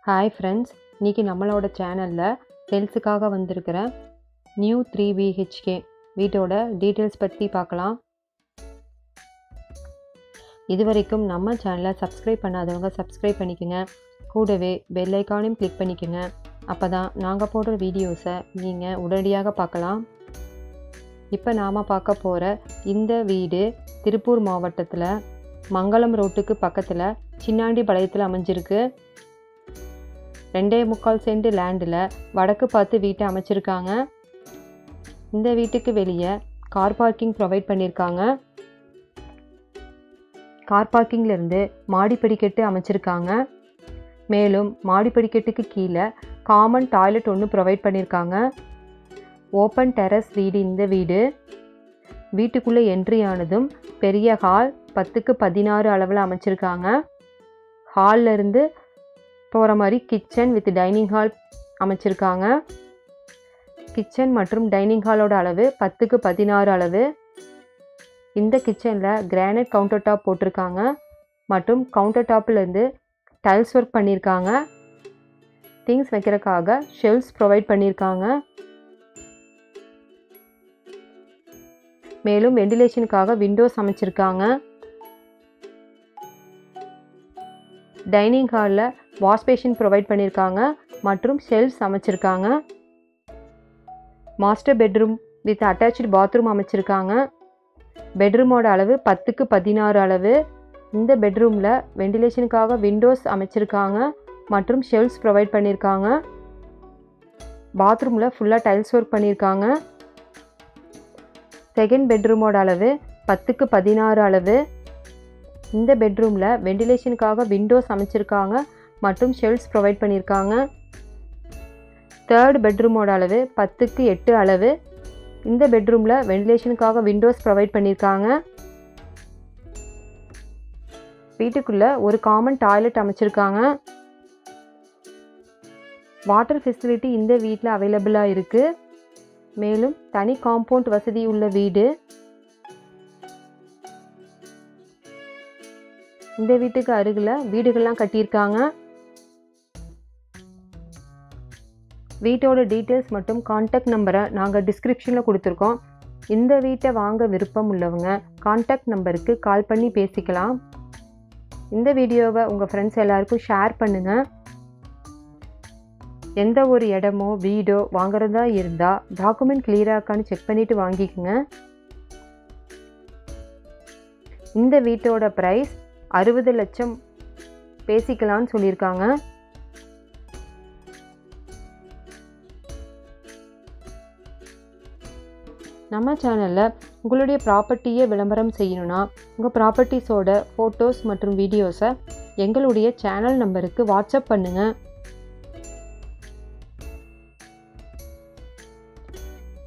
hi friends இன்றைக்கி நம்மளோட சேனலில் சேல்ஸுக்காக வந்திருக்கிற நியூ த்ரீ பிஹெச்கே வீட்டோட டீட்டெயில்ஸ் பற்றி பார்க்கலாம் இது வரைக்கும் நம்ம சேனலை சப்ஸ்கிரைப் பண்ணாதவங்க சப்ஸ்கிரைப் பண்ணிக்கோங்க கூடவே பெல் ஐக்கானையும் கிளிக் பண்ணிக்கோங்க அப்போ தான் நாங்கள் போடுற வீடியோஸை நீங்கள் உடனடியாக பார்க்கலாம் இப்போ நாம் பார்க்க போகிற இந்த வீடு திருப்பூர் மாவட்டத்தில் மங்களம் ரோட்டுக்கு பக்கத்தில் சின்னாண்டி பாளையத்தில் அமைஞ்சிருக்கு ரெண்டே முக்கால் சென்ட் லேண்டில் வடக்கு பார்த்து வீட்டை அமைச்சிருக்காங்க இந்த வீட்டுக்கு வெளியே கார் பார்க்கிங் ப்ரொவைட் பண்ணியிருக்காங்க கார் பார்க்கிங்லேருந்து மாடி படிக்கட்டு அமைச்சிருக்காங்க மேலும் மாடி படிக்கட்டுக்கு கீழே காமன் டாய்லெட் ஒன்று ப்ரொவைட் பண்ணியிருக்காங்க ஓப்பன் டெரஸ் வீடு இந்த வீடு வீட்டுக்குள்ளே என்ட்ரி ஆனதும் பெரிய ஹால் பத்துக்கு பதினாறு அளவில் அமைச்சிருக்காங்க ஹாலில் இருந்து போகிற மாதிரி கிச்சன் வித் டைனிங் ஹால் அமைச்சிருக்காங்க கிச்சன் மற்றும் டைனிங் ஹாலோட அளவு பத்துக்கு பதினாறு அளவு இந்த கிச்சனில் கிரானைட் கவுண்டர் டாப் போட்டிருக்காங்க மற்றும் கவுண்டர் டாப்லேருந்து டைல்ஸ் ஒர்க் பண்ணியிருக்காங்க திங்ஸ் வைக்கிறதுக்காக ஷெல்ஸ் ப்ரொவைட் பண்ணியிருக்காங்க மேலும் வெண்டிலேஷனுக்காக விண்டோஸ் அமைச்சிருக்காங்க டைனிங் ஹாலில் வாஷ் பேஷன் ப்ரொவைட் பண்ணியிருக்காங்க மற்றும் ஷெல்ஃப்ஸ் அமைச்சிருக்காங்க master bedroom with attach bathroom அமைச்சிருக்காங்க பெட்ரூமோட அளவு பத்துக்கு பதினாறு அளவு இந்த பெட்ரூமில் வெண்டிலேஷனுக்காக விண்டோஸ் அமைச்சிருக்காங்க மற்றும் ஷெல்ஃப்ஸ் ப்ரொவைட் பண்ணியிருக்காங்க பாத்ரூமில் ஃபுல்லாக டைல்ஸ் ஒர்க் பண்ணியிருக்காங்க செகண்ட் பெட்ரூமோட அளவு பத்துக்கு பதினாறு அளவு இந்த பெட்ரூமில் வெண்டிலேஷனுக்காக விண்டோஸ் அமைச்சிருக்காங்க மற்றும் ஷெல்ஃப்ஸ் ப்ரொவைட் பண்ணியிருக்காங்க தேர்ட் பெட்ரூமோட அளவு பத்துக்கு எட்டு அளவு இந்த பெட்ரூமில் வெண்டிலேஷனுக்காக விண்டோஸ் ப்ரொவைட் பண்ணியிருக்காங்க வீட்டுக்குள்ளே ஒரு காமன் டாய்லெட் அமைச்சிருக்காங்க வாட்டர் ஃபெசிலிட்டி இந்த வீட்டில் அவைலபிளாக இருக்குது மேலும் தனி காம்பவுண்ட் வசதி உள்ள வீடு இந்த வீட்டுக்கு அருகில் வீடுகள்லாம் கட்டியிருக்காங்க வீட்டோட டீட்டெயில்ஸ் மற்றும் காண்டாக்ட் நம்பரை நாங்கள் டிஸ்கிரிப்ஷனில் கொடுத்துருக்கோம் இந்த வீட்டை வாங்க விருப்பம் உள்ளவங்க காண்டாக்ட் நம்பருக்கு கால் பண்ணி பேசிக்கலாம் இந்த வீடியோவை உங்கள் ஃப்ரெண்ட்ஸ் எல்லாருக்கும் ஷேர் பண்ணுங்கள் எந்த ஒரு இடமோ வீடோ வாங்குறதா இருந்தால் டாக்குமெண்ட் கிளியராக இருக்கான்னு செக் பண்ணிவிட்டு வாங்கிக்கோங்க இந்த வீட்டோட ப்ரைஸ் அறுபது லட்சம் பேசிக்கலான்னு சொல்லியிருக்காங்க நம்ம சேனலில் உங்களுடைய ப்ராப்பர்ட்டியை விளம்பரம் செய்யணும்னா உங்கள் ப்ராப்பர்ட்டிஸோட ஃபோட்டோஸ் மற்றும் வீடியோஸை எங்களுடைய சேனல் நம்பருக்கு வாட்ஸ்அப் பண்ணுங்கள்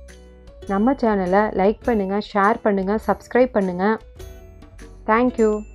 நம்ம சேனலை லைக் பண்ணுங்கள் ஷேர் பண்ணுங்கள் சப்ஸ்கிரைப் பண்ணுங்கள் தேங்க்யூ